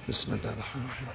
بسم الله الرحمن الرحيم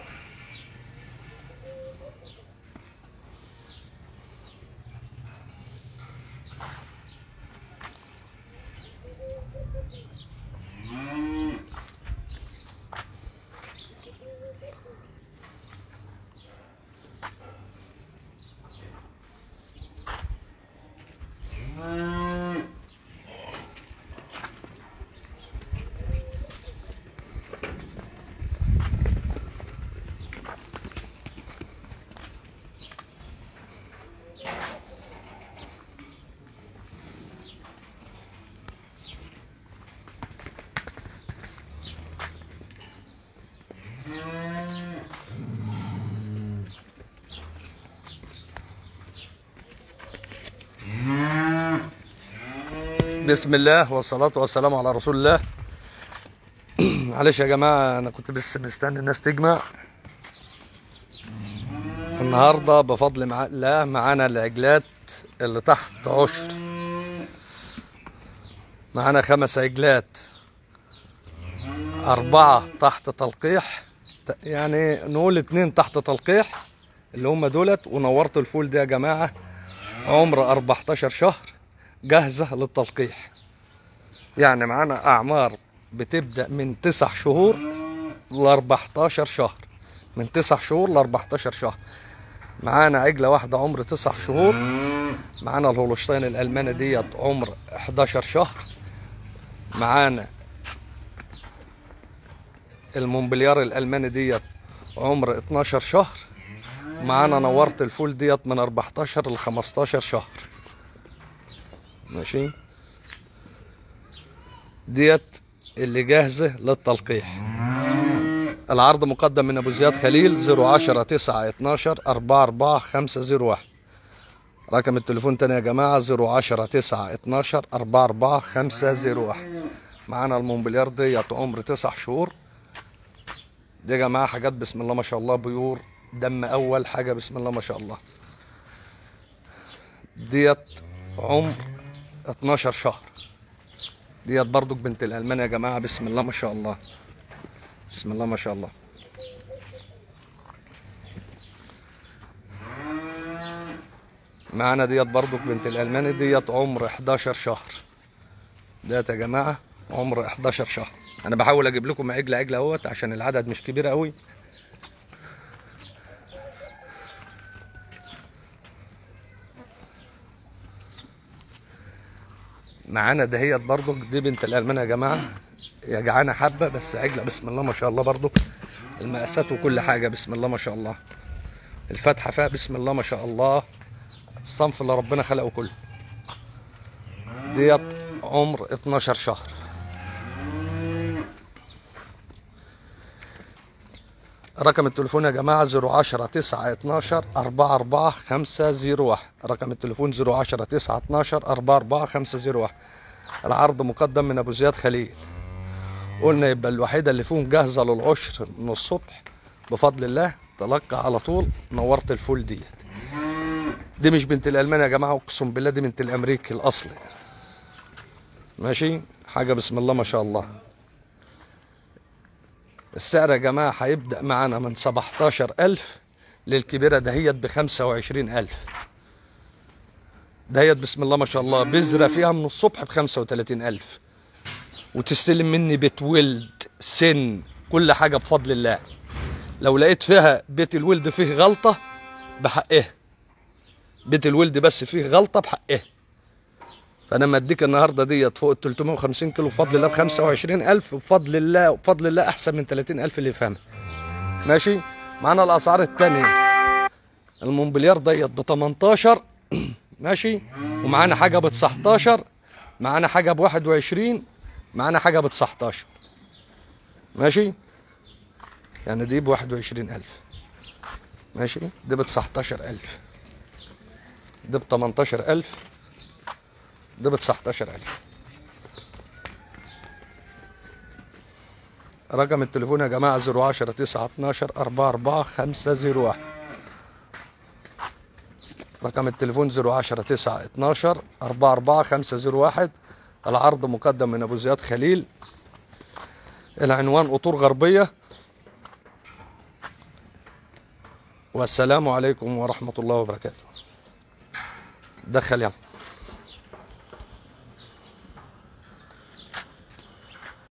بسم الله والصلاة والسلام على رسول الله معلش يا جماعة أنا كنت بس مستني الناس تجمع النهاردة بفضل مع... الله معانا العجلات اللي تحت عشر معانا خمس عجلات أربعة تحت تلقيح ت- يعني نقول اتنين تحت تلقيح اللي هم دولت ونورت الفول ده يا جماعة عمر 14 شهر جاهزة للتلقيح يعني معانا أعمار بتبدأ من تسع شهور ل 14 شهر من تسع شهور ل 14 شهر معانا عجلة واحدة عمر تسع شهور معانا الهولشتاين الألماني ديت عمر 11 شهر معانا المونبليار الألماني ديت عمر 12 شهر معانا نورت الفول ديت من 14 ل 15 شهر ماشي ديت اللي جاهزة للتلقيح العرض مقدم من ابو زياد خليل 010 9 12 44 501 رقم التليفون تاني يا جماعة 010 9 12 44 501 معانا المونبليار ديت عمر تسع شهور دي يا جماعة حاجات بسم الله ما شاء الله بيور دم أول حاجة بسم الله ما شاء الله ديت عمر 12 شهر ديت برضك بنت الألمان يا جماعة بسم الله ما شاء الله بسم الله ما شاء الله معانا ديت برضك بنت الألماني ديت عمر 11 شهر ديت يا جماعة عمر 11 شهر أنا بحاول أجيب لكم عجلة عجلة اهوت عشان العدد مش كبير قوي معانا دهيت برضك دي بنت الألمان يا جماعة يا جعانة حبة بس عجلة بسم الله ما شاء الله برضك المقاسات وكل حاجة بسم الله ما شاء الله الفتحة فيها بسم الله ما شاء الله الصنف اللي ربنا خلقه كله ديت عمر 12 شهر رقم التليفون يا جماعة 010 9 12 44 501 رقم التليفون 010 9 12 44 501 العرض مقدم من أبو زياد خليل قلنا يبقى الوحيدة اللي فيهم جاهزة للعشر من الصبح بفضل الله تلقى على طول نورت الفول دي دي مش بنت الألمان يا جماعة أقسم بالله دي بنت الأمريكي الأصلي ماشي حاجة بسم الله ما شاء الله السعر يا جماعة هيبدأ معانا من 17000 للكبيرة دهيت ب 25000 دهيت بسم الله ما شاء الله بذرة فيها من الصبح ب 35000 وتستلم مني بيت ولد سن كل حاجة بفضل الله لو لقيت فيها بيت الولد فيه غلطة بحقها بيت الولد بس فيه غلطة بحقها فانا لما اديك النهارده ديت فوق ال 350 كيلو بفضل الله ب 25000 بفضل الله بفضل الله احسن من 30000 اللي فهمها ماشي معانا الاسعار التانية المونبليار ديت ب 18 ماشي ومعانا حاجه ب 19 معانا حاجه ب 21 معانا حاجه ب 19 ماشي يعني دي ب 21000 ماشي دي ب 19000 دي ب 18000 ده ب 19000 رقم التليفون يا جماعة 010 9 12 44 501 رقم التليفون 010 9 12 44 501 العرض مقدم من أبو زياد خليل العنوان قطور غربية والسلام عليكم ورحمة الله وبركاته دخل يلا